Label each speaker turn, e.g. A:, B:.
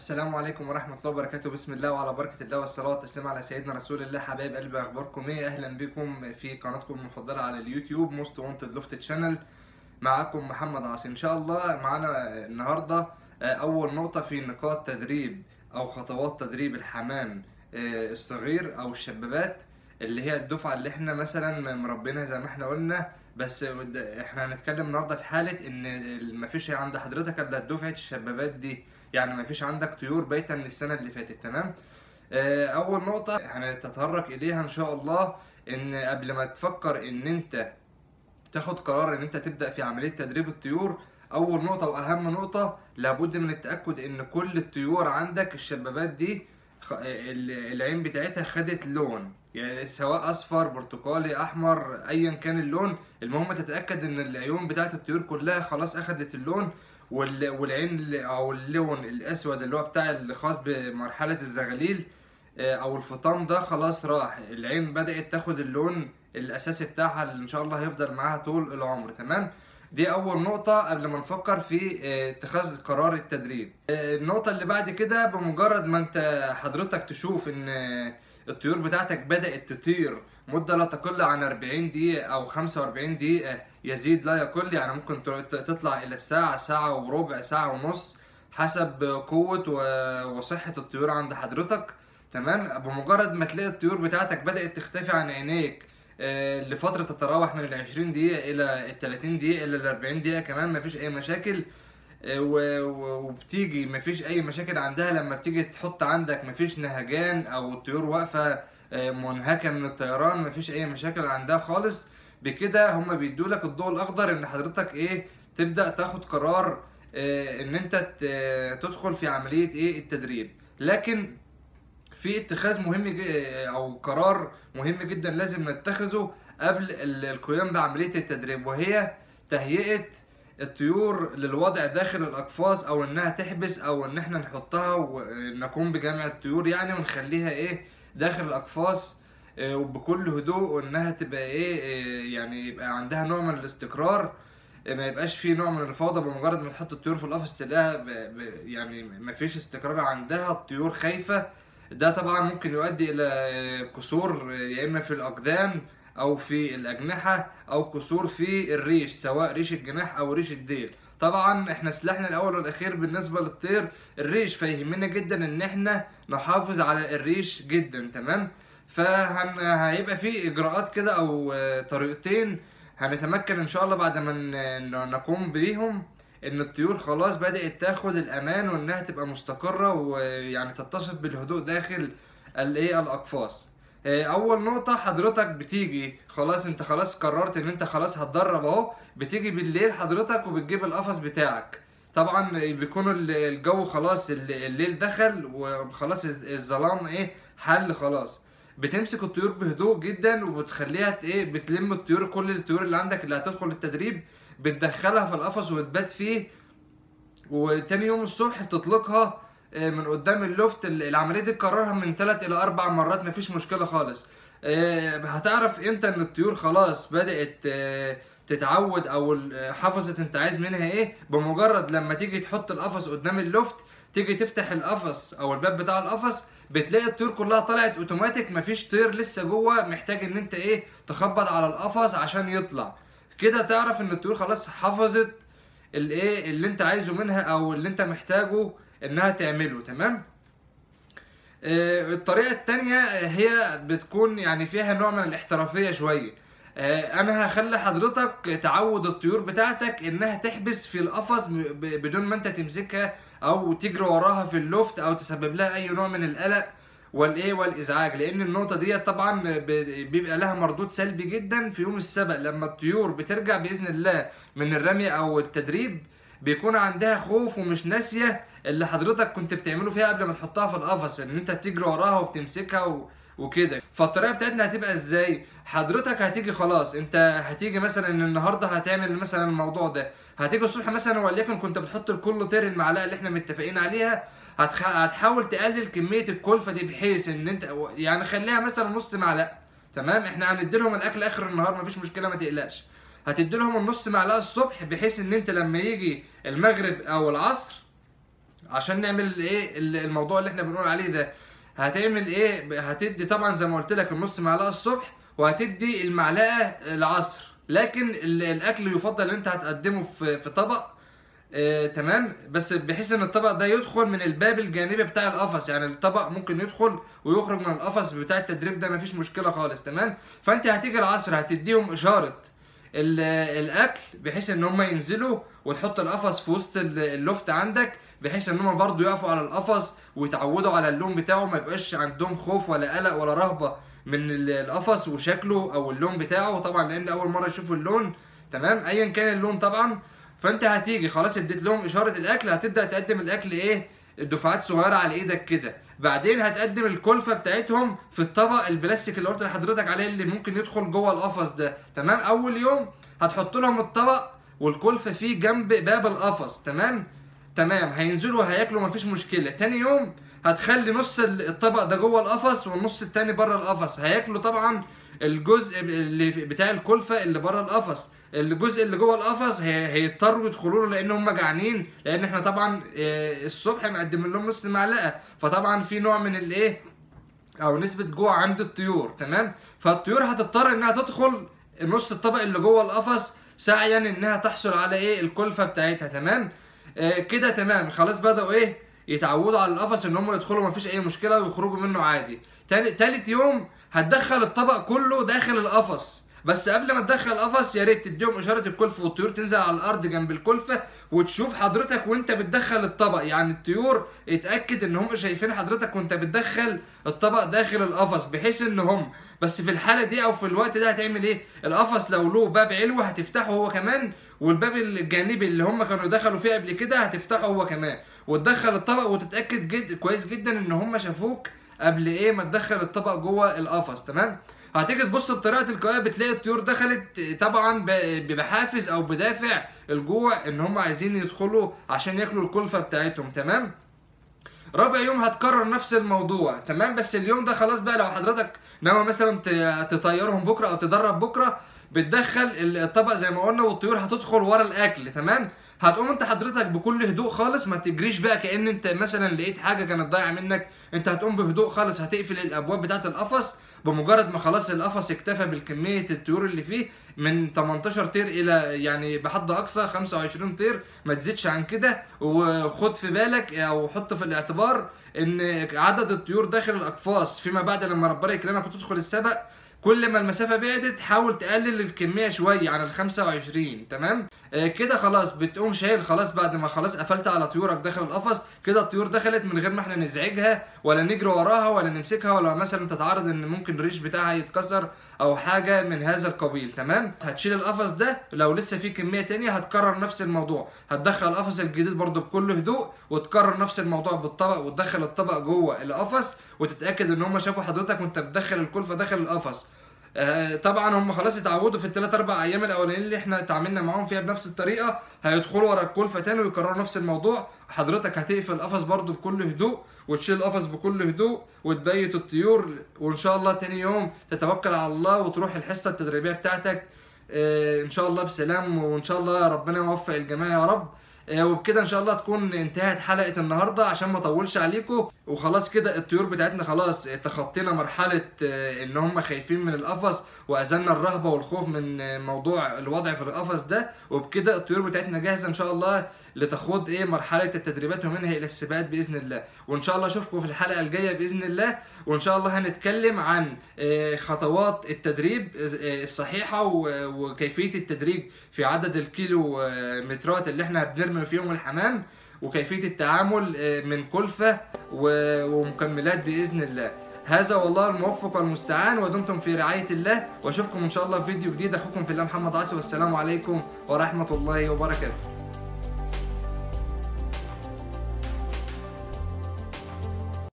A: السلام عليكم ورحمة الله وبركاته بسم الله وعلى بركة الله والصلاة والتسليم على سيدنا رسول الله حبايب قلبي أخباركم إيه أهلا بكم في قناتكم المفضلة على اليوتيوب موست وانتد لوفت تشانل معاكم محمد عاصي إن شاء الله معانا النهاردة أول نقطة في نقاط تدريب أو خطوات تدريب الحمام الصغير أو الشبابات اللي هي الدفعة اللي احنا مثلا مربينها زي ما احنا قلنا بس احنا هنتكلم النهارده في حالة ان مفيش عند حضرتك الا دفعة الشبابات دي يعني مفيش عندك طيور بايتة من السنة اللي فاتت تمام اول نقطة هنتطرق اليها ان شاء الله ان قبل ما تفكر ان انت تاخد قرار ان انت تبدأ في عملية تدريب الطيور اول نقطة واهم نقطة لابد من التأكد ان كل الطيور عندك الشبابات دي العين بتاعتها خدت لون يعني سواء اصفر برتقالي احمر ايا كان اللون المهم تتاكد ان العيون بتاعت الطيور كلها خلاص اخدت اللون والعين او اللون الاسود اللي هو بتاع الخاص بمرحله الزغاليل او الفطام ده خلاص راح العين بدات تاخد اللون الاساسي بتاعها اللي ان شاء الله هيفضل معاها طول العمر تمام دي اول نقطة قبل ما نفكر في اتخاذ قرار التدريب النقطة اللي بعد كده بمجرد ما انت حضرتك تشوف ان الطيور بتاعتك بدأت تطير مدة لا تقل عن 40 دقيقة أو 45 دقيقة يزيد لا يقل يعني ممكن تطلع إلى الساعة ساعة وربع ساعة ونص حسب قوة وصحة الطيور عند حضرتك تمام بمجرد ما تلاقي الطيور بتاعتك بدأت تختفي عن عينيك لفترة تتراوح من ال 20 دقيقة إلى ال 30 دقيقة إلى ال 40 دقيقة كمان مفيش أي مشاكل وبتيجي مفيش اي مشاكل عندها لما بتيجي تحط عندك مفيش نهجان او الطيور واقفه منهكه من الطيران مفيش اي مشاكل عندها خالص بكده هما بيدوا لك الضوء الاخضر ان حضرتك ايه تبدا تاخد قرار ان انت تدخل في عمليه ايه التدريب لكن في اتخاذ مهم او قرار مهم جدا لازم نتخذه قبل القيام بعمليه التدريب وهي تهيئه الطيور للوضع داخل الاقفاص او انها تحبس او ان احنا نحطها ونقوم بجمع الطيور يعني ونخليها ايه داخل الاقفاص وبكل هدوء وانها تبقى ايه يعني يبقى عندها نوع من الاستقرار ما يبقاش في نوع من الفوضى بمجرد ما تحط الطيور في القفص تلاقيها يعني ما فيش استقرار عندها الطيور خايفه ده طبعا ممكن يؤدي الى كسور يا اما في الاقدام او في الاجنحه او كسور في الريش سواء ريش الجناح او ريش الديل طبعا احنا سلاحنا الاول والاخير بالنسبه للطير الريش فيهمنا جدا ان احنا نحافظ على الريش جدا تمام فهيبقى في اجراءات كده او طريقتين هنتمكن ان شاء الله بعد ما نقوم بيهم ان الطيور خلاص بدات تاخد الامان وانها تبقى مستقره ويعني تتصف بالهدوء داخل الايه الاقفاص اول نقطه حضرتك بتيجي خلاص انت خلاص قررت ان انت خلاص هتدرب اهو بتيجي بالليل حضرتك وبتجيب القفص بتاعك طبعا بيكون الجو خلاص الليل دخل وخلاص الظلام ايه حل خلاص بتمسك الطيور بهدوء جدا وبتخليها ايه بتلم الطيور كل الطيور اللي عندك اللي هتدخل التدريب بتدخلها في القفص وتبات فيه وتاني يوم الصبح بتطلقها من قدام اللفت العمليه دي تكررها من 3 الى 4 مرات مفيش مشكله خالص هتعرف امتى ان الطيور خلاص بدات تتعود او حفظت انت عايز منها ايه بمجرد لما تيجي تحط القفص قدام اللفت تيجي تفتح القفص او الباب بتاع القفص بتلاقي الطيور كلها طلعت اوتوماتيك مفيش طير لسه جوه محتاج ان انت ايه تخبط على القفص عشان يطلع كده تعرف ان الطيور خلاص حفظت الايه اللي انت عايزه منها او اللي انت محتاجه انها تعمله تمام آه الطريقة التانية هي بتكون يعني فيها نوع من الاحترافية شوية آه انا هخلي حضرتك تعود الطيور بتاعتك انها تحبس في القفص بدون ما انت تمسكها او تجري وراها في اللفت او تسبب لها اي نوع من القلق والايه والازعاج لان النقطه دي طبعا بيبقى لها مردود سلبي جدا في يوم السبق لما الطيور بترجع باذن الله من الرمي او التدريب بيكون عندها خوف ومش ناسيه اللي حضرتك كنت بتعمله فيها قبل ما تحطها في القفص ان انت تجري وراها وبتمسكها و... وكده فالطريقه بتاعتنا هتبقى ازاي حضرتك هتيجي خلاص انت هتيجي مثلا ان النهارده هتعمل مثلا الموضوع ده هتيجي الصبح مثلا وليكن كنت بتحط لكل طير المعلقه اللي احنا متفقين عليها هتخ... هتحاول تقلل كميه الكلفه دي بحيث ان انت يعني خليها مثلا نص معلقه تمام احنا هندي لهم الاكل اخر النهار مفيش مشكله ما تقلقش هتدي لهم النص معلقه الصبح بحيث ان انت لما يجي المغرب او العصر عشان نعمل ايه ال- الموضوع اللي احنا بنقول عليه ده هتعمل ايه هتدي طبعا زي ما قلت لك النص معلقه الصبح وهتدي المعلقه العصر لكن ال- الاكل يفضل ان انت هتقدمه في في طبق آه، تمام بس بحيث ان الطبق ده يدخل من الباب الجانبي بتاع القفص يعني الطبق ممكن يدخل ويخرج من القفص بتاع التدريب ده مفيش مشكله خالص تمام فانت هتيجي العصر هتديهم اشاره ال- الاكل بحيث ان هم ينزلوا وتحط القفص في وسط ال- اللفت عندك بحيث ان هم برضو يقفوا على القفص ويتعودوا على اللون بتاعه ما يبقاش عندهم خوف ولا قلق ولا رهبه من ال- القفص وشكله او اللون بتاعه طبعا لان اول مره يشوفوا اللون تمام ايا كان اللون طبعا فانت هتيجي خلاص اديت لهم اشاره الاكل هتبدا تقدم الاكل ايه دفعات صغيره على ايدك كده بعدين هتقدم الكلفه بتاعتهم في الطبق البلاستيك اللي قلت لحضرتك عليه اللي ممكن يدخل جوه القفص ده تمام اول يوم هتحط لهم الطبق والكلفه فيه جنب باب القفص تمام تمام هينزلوا هياكلوا مفيش مشكله تاني يوم هتخلي نص ال- الطبق ده جوه القفص والنص التاني بره القفص هياكلوا طبعا الجزء اللي بتاع الكلفه اللي بره القفص الجزء اللي جوه القفص هي- هيضطروا يدخلوا له لان هم جعانين لان احنا طبعا آه، الصبح مقدمين لهم نص معلقه فطبعا في نوع من الايه او نسبه جوع عند الطيور تمام فالطيور هتضطر انها تدخل نص الطبق اللي جوه القفص سعيا انها تحصل على ايه الكلفه بتاعتها تمام آه كده تمام خلاص بداوا ايه يتعودوا على القفص ان هم يدخلوا مفيش اي مشكله ويخرجوا منه عادي تاني تالت يوم هتدخل الطبق كله داخل القفص بس قبل ما تدخل القفص يا ريت تديهم اشاره الكلفه والطيور تنزل على الارض جنب الكلفه وتشوف حضرتك وانت بتدخل الطبق يعني الطيور اتاكد ان هم شايفين حضرتك وانت بتدخل الطبق داخل القفص بحيث ان هم بس في الحاله دي او في الوقت ده هتعمل ايه القفص لو له باب علوي هتفتحه هو كمان والباب الجانبي اللي هم كانوا دخلوا فيه قبل كده هتفتحه هو كمان وتدخل الطبق وتتاكد جد كويس جدا ان هم شافوك قبل ايه ما تدخل الطبق جوه القفص تمام هتيجي تبص بطريقه تلقائيه بتلاقي الطيور دخلت طبعا ب- بمحافز او بدافع الجوع ان هم عايزين يدخلوا عشان ياكلوا الكلفه بتاعتهم تمام رابع يوم هتكرر نفس الموضوع تمام بس اليوم ده خلاص بقى لو حضرتك ناوي مثلا ت- تطيرهم بكره او تدرب بكره بتدخل الطبق زي ما قلنا والطيور هتدخل ورا الاكل تمام هتقوم انت حضرتك بكل هدوء خالص ما تجريش بقى كان انت مثلا لقيت حاجه كانت ضايعه منك انت هتقوم بهدوء خالص هتقفل الابواب بتاعه القفص بمجرد ما خلاص القفص اكتفى بالكميه الطيور اللي فيه من 18 طير الى يعني بحد اقصى 25 طير ما تزيدش عن كده وخد في بالك او حط في الاعتبار ان عدد الطيور داخل الاقفاص فيما بعد لما ربنا يكرمك وتدخل السبق كل ما المسافة بعدت حاول تقلل الكمية شوية عن ال 25 تمام آه كده خلاص بتقوم شايل خلاص بعد ما خلاص قفلت على طيورك داخل القفص كده الطيور دخلت من غير ما احنا نزعجها ولا نجري وراها ولا نمسكها ولا مثلا تتعرض ان ممكن الريش بتاعها يتكسر او حاجة من هذا القبيل تمام هتشيل القفص ده لو لسه في كمية تانية هتكرر نفس الموضوع هتدخل القفص الجديد برضو بكل هدوء وتكرر نفس الموضوع بالطبق وتدخل الطبق جوه القفص وتتاكد ان هم شافوا حضرتك وانت بتدخل الكلفه داخل القفص آه، طبعا هم خلاص اتعودوا في الثلاث اربع ايام الاولانيين اللي احنا اتعاملنا معاهم فيها بنفس الطريقه هيدخلوا ورا الكلفه تاني ويكرروا نفس الموضوع حضرتك هتقفل القفص برضو بكل هدوء وتشيل القفص بكل هدوء وتبيت الطيور وان شاء الله تاني يوم تتوكل على الله وتروح الحصه التدريبيه بتاعتك آه، ان شاء الله بسلام وان شاء الله ربنا يوفق الجميع يا رب آه، وبكده ان شاء الله تكون انتهت حلقه النهارده عشان ما اطولش عليكم وخلاص كده الطيور بتاعتنا خلاص تخطينا مرحله آه، ان هم خايفين من القفص وازلنا الرهبه والخوف من آه، موضوع الوضع في القفص ده وبكده الطيور بتاعتنا جاهزه ان شاء الله لتخوض ايه مرحله التدريبات ومنها الى السباقات باذن الله وان شاء الله اشوفكم في الحلقه الجايه باذن الله وان شاء الله هنتكلم عن آه، خطوات التدريب آه، الصحيحه و- وكيفيه التدريج في عدد الكيلو آه، مترات اللي احنا بنرمي فيهم الحمام وكيفيه التعامل آه، من كلفه و- ومكملات باذن الله هذا والله الموفق والمستعان ودمتم في رعايه الله واشوفكم ان شاء الله في فيديو جديد اخوكم في الله محمد عاصي والسلام عليكم ورحمه الله وبركاته